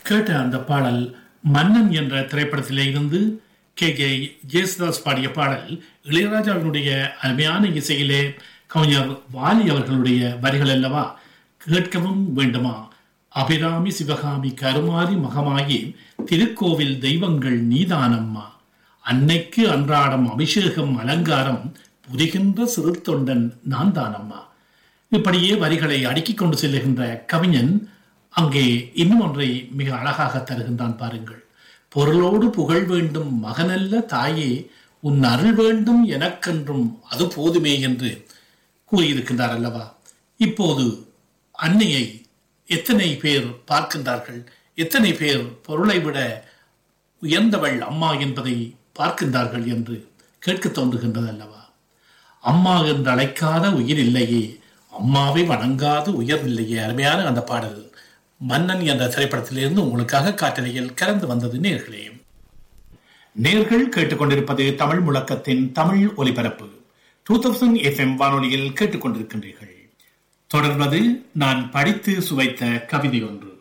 கேட்ட அந்த பாடல் மன்னன் என்ற திரைப்படத்திலே இருந்து கே கே ஜேசுதாஸ் பாடிய பாடல் இளையராஜாவினுடைய அருமையான இசையிலே கவிஞர் வாலி அவர்களுடைய வரிகள் அல்லவா கேட்கவும் வேண்டுமா அபிராமி சிவகாமி கருமாரி மகமாயி திருக்கோவில் தெய்வங்கள் நீதானம்மா அன்னைக்கு அன்றாடம் அபிஷேகம் அலங்காரம் புரிகின்ற சிறு தொண்டன் நான் தானம்மா இப்படியே வரிகளை அடுக்கிக் கொண்டு செல்லுகின்ற கவிஞன் அங்கே இன்னும் ஒன்றை மிக அழகாக தருகின்றான் பாருங்கள் பொருளோடு புகழ் வேண்டும் மகனல்ல தாயே உன் அருள் வேண்டும் எனக்கென்றும் அது போதுமே என்று கூறியிருக்கின்றார் அல்லவா இப்போது அன்னையை எத்தனை பேர் பார்க்கின்றார்கள் எத்தனை பேர் பொருளை விட உயர்ந்தவள் அம்மா என்பதை பார்க்கின்றார்கள் என்று கேட்க தோன்றுகின்றது அல்லவா அம்மா என்று அழைக்காத உயிர் இல்லையே அம்மாவை வணங்காத உயர் இல்லையே அருமையான அந்த பாடல் மன்னன் என்ற திரைப்படத்திலிருந்து உங்களுக்காக காட்டலையில் கலந்து வந்தது நேர்களே நேர்கள் கேட்டுக்கொண்டிருப்பது தமிழ் முழக்கத்தின் தமிழ் ஒலிபரப்பு டூ தௌசண்ட் எஃப்எம் வானொலியில் கேட்டுக்கொண்டிருக்கின்றீர்கள் தொடர்வது நான் படித்து சுவைத்த கவிதை ஒன்று